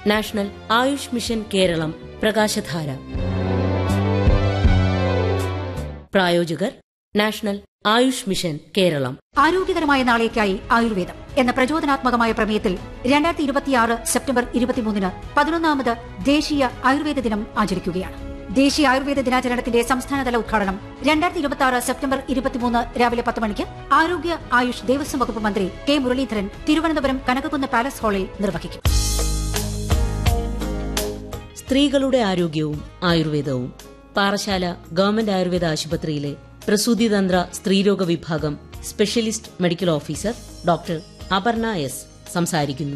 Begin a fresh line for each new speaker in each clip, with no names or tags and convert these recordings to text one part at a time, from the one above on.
national Ayush mission Keralam പ്രകാശധാര പ്രായോജകർ national Ayush mission Keralam
ആരോഗ്യകരമായ നാളേക്കായി ആയുർവേദം എന്ന പ്രചോദനാത്മകമായ പ്രമേയത്തിൽ രണ്ടായിരത്തി ഇരുപത്തിയാറ് സെപ്റ്റംബർ ഇരുപത്തിമൂന്നിന് പതിനൊന്നാമത് ദേശീയ ആയുർവേദ ദിനം ആചരിക്കുകയാണ് ദേശീയ ആയുർവേദ ദിനാചരണത്തിന്റെ സംസ്ഥാനതല ഉദ്ഘാടനം രണ്ടായിരത്തി ഇരുപത്തി ആറ് സെപ്റ്റംബർ ഇരുപത്തിമൂന്ന് രാവിലെ പത്ത് മണിക്ക് ആരോഗ്യ ആയുഷ് ദേവസ്വം വകുപ്പ് മന്ത്രി കെ മുരളീധരൻ തിരുവനന്തപുരം കനകക്കുന്ന് പാലസ് ഹാളിൽ നിർവഹിക്കും
സ്ത്രീകളുടെ ആരോഗ്യവും ആയുർവേദവും പാറശാല ഗവൺമെന്റ് ആയുർവേദ ആശുപത്രിയിലെ പ്രസൂതിതന്ത്ര സ്ത്രീരോഗ വിഭാഗം specialist medical officer doctor Aparna S സംസാരിക്കുന്നു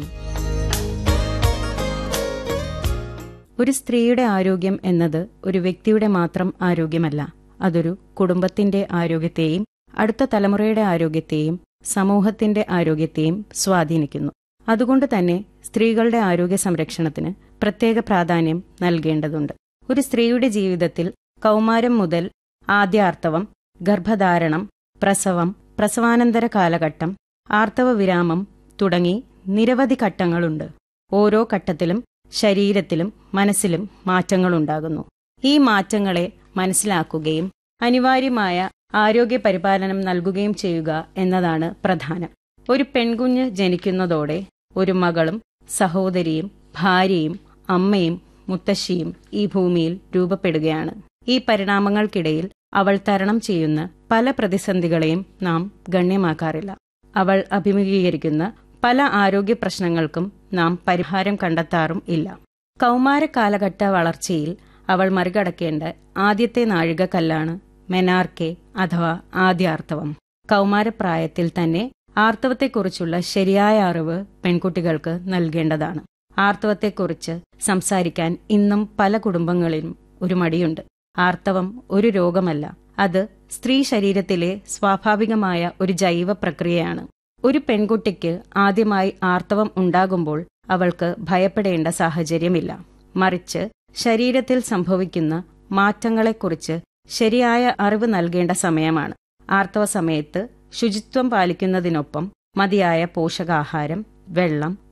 ഒരു സ്ത്രീയുടെ ആരോഗ്യം എന്നത് ഒരു വ്യക്തിയുടെ മാത്രം ആരോഗ്യമല്ല അതൊരു കുടുംബത്തിന്റെ ആരോഗ്യത്തെയും അടുത്ത തലമുറയുടെ ആരോഗ്യത്തെയും സമൂഹത്തിന്റെ ആരോഗ്യത്തെയും സ്വാധീനിക്കുന്നു അതുകൊണ്ട് തന്നെ സ്ത്രീകളുടെ ആരോഗ്യ സംരക്ഷണത്തിന് പ്രത്യേക പ്രാധാന്യം നൽകേണ്ടതുണ്ട് ഒരു സ്ത്രീയുടെ ജീവിതത്തിൽ കൗമാരം മുതൽ ആദ്യാർത്തവം ഗർഭധാരണം പ്രസവം പ്രസവാനന്തര കാലഘട്ടം ആർത്തവ വിരാമം തുടങ്ങി നിരവധി ഘട്ടങ്ങളുണ്ട് ഓരോ ഘട്ടത്തിലും ശരീരത്തിലും മനസ്സിലും മാറ്റങ്ങളുണ്ടാകുന്നു ഈ മാറ്റങ്ങളെ മനസ്സിലാക്കുകയും അനിവാര്യമായ ആരോഗ്യ പരിപാലനം നൽകുകയും ചെയ്യുക എന്നതാണ് പ്രധാനം ഒരു പെൺകുഞ്ഞ് ജനിക്കുന്നതോടെ ഒരു മകളും സഹോദരിയും ഭാര്യയും അമ്മയും മുത്തശ്ശിയും ഈ ഭൂമിയിൽ രൂപപ്പെടുകയാണ് ഈ പരിണാമങ്ങൾക്കിടയിൽ അവൾ തരണം ചെയ്യുന്ന പല പ്രതിസന്ധികളെയും നാം ഗണ്യമാക്കാറില്ല അവൾ അഭിമുഖീകരിക്കുന്ന പല ആരോഗ്യ പ്രശ്നങ്ങൾക്കും നാം പരിഹാരം കണ്ടെത്താറും ഇല്ല കൗമാര കാലഘട്ട വളർച്ചയിൽ അവൾ മറികടക്കേണ്ട ആദ്യത്തെ നാഴികക്കല്ലാണ് മെനാർക്കെ അഥവാ ആദ്യാർത്തവം കൗമാരപ്രായത്തിൽ തന്നെ ആർത്തവത്തെക്കുറിച്ചുള്ള ശരിയായ അറിവ് പെൺകുട്ടികൾക്ക് നൽകേണ്ടതാണ് ആർത്തവത്തെക്കുറിച്ച് സംസാരിക്കാൻ ഇന്നും പല കുടുംബങ്ങളിലും ഒരു മടിയുണ്ട് ആർത്തവം ഒരു രോഗമല്ല അത് സ്ത്രീ ശരീരത്തിലെ സ്വാഭാവികമായ ഒരു ജൈവ പ്രക്രിയയാണ് ഒരു പെൺകുട്ടിക്ക് ആദ്യമായി ആർത്തവം ഉണ്ടാകുമ്പോൾ അവൾക്ക് ഭയപ്പെടേണ്ട സാഹചര്യമില്ല മറിച്ച് ശരീരത്തിൽ സംഭവിക്കുന്ന മാറ്റങ്ങളെക്കുറിച്ച് ശരിയായ അറിവ് നൽകേണ്ട സമയമാണ് ആർത്തവ സമയത്ത് ശുചിത്വം പാലിക്കുന്നതിനൊപ്പം മതിയായ പോഷകാഹാരം വെള്ളം